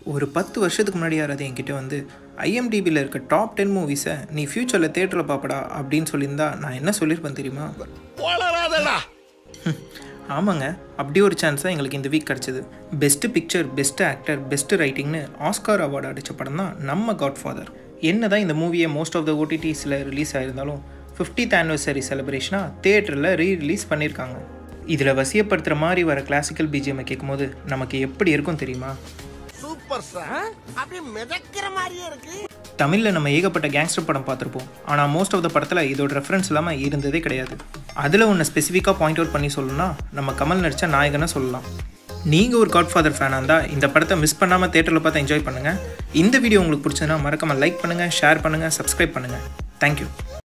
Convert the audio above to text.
ஒரு பத்து வருஷத்துக்கு முன்னாடி யாராவது என்கிட்ட வந்து ஐஎம்டிபியில் இருக்க டாப் டென் மூவிஸை நீ ஃப்யூச்சரில் தேட்டரில் பார்ப்படா அப்படின்னு சொல்லியிருந்தா நான் என்ன சொல்லியிருப்பேன் தெரியுமா ஹம், ஆமாங்க அப்படி ஒரு சான்ஸ் தான் எங்களுக்கு இந்த வீக் கிடச்சிது best picture best actor best ரைட்டிங்னு ஆஸ்கார் அவார்டு அடித்த படம் தான் நம்ம காட்ஃபாதர் என்ன தான் இந்த மூவியை மோஸ்ட் ஆஃப் த ஓடிடிஸில் ரிலீஸ் ஆயிருந்தாலும் ஃபிஃப்டித் ஆனிவர்சரி செலிப்ரேஷனாக தேட்டரில் ரீ ரிலீஸ் பண்ணியிருக்காங்க இதில் வசியப்படுத்துகிற மாதிரி வர கிளாசிக்கல் பிஜிஎம்மை கேட்கும்போது நமக்கு எப்படி இருக்கும் தெரியுமா சூப்பர் சார் அப்படியே மிதக்கிற மாதிரியே இருக்கு தமிழில் நம்ம ஏகப்பட்ட கேங்ஸ்டர் படம் பார்த்துருப்போம் ஆனால் மோஸ்ட் ஆஃப் த படத்தில் இதோட ரெஃபரன்ஸ் இல்லாமல் இருந்ததே கிடையாது அதில் ஒன்று ஸ்பெசிஃபிக்காக பாயிண்ட் அவுட் பண்ணி சொல்லணும்னா நம்ம கமல் நடித்த நாயகனை சொல்லலாம் நீங்கள் ஒரு காட்ஃபாதர் ஃபேனாக இருந்தால் இந்த படத்தை மிஸ் பண்ணாமல் தேட்டரில் பார்த்து என்ஜாய் பண்ணுங்கள் இந்த வீடியோ உங்களுக்கு பிடிச்சதுன்னா மறக்காமல் லைக் பண்ணுங்கள் ஷேர் பண்ணுங்கள் சப்ஸ்கிரைப் பண்ணுங்கள் தேங்க்யூ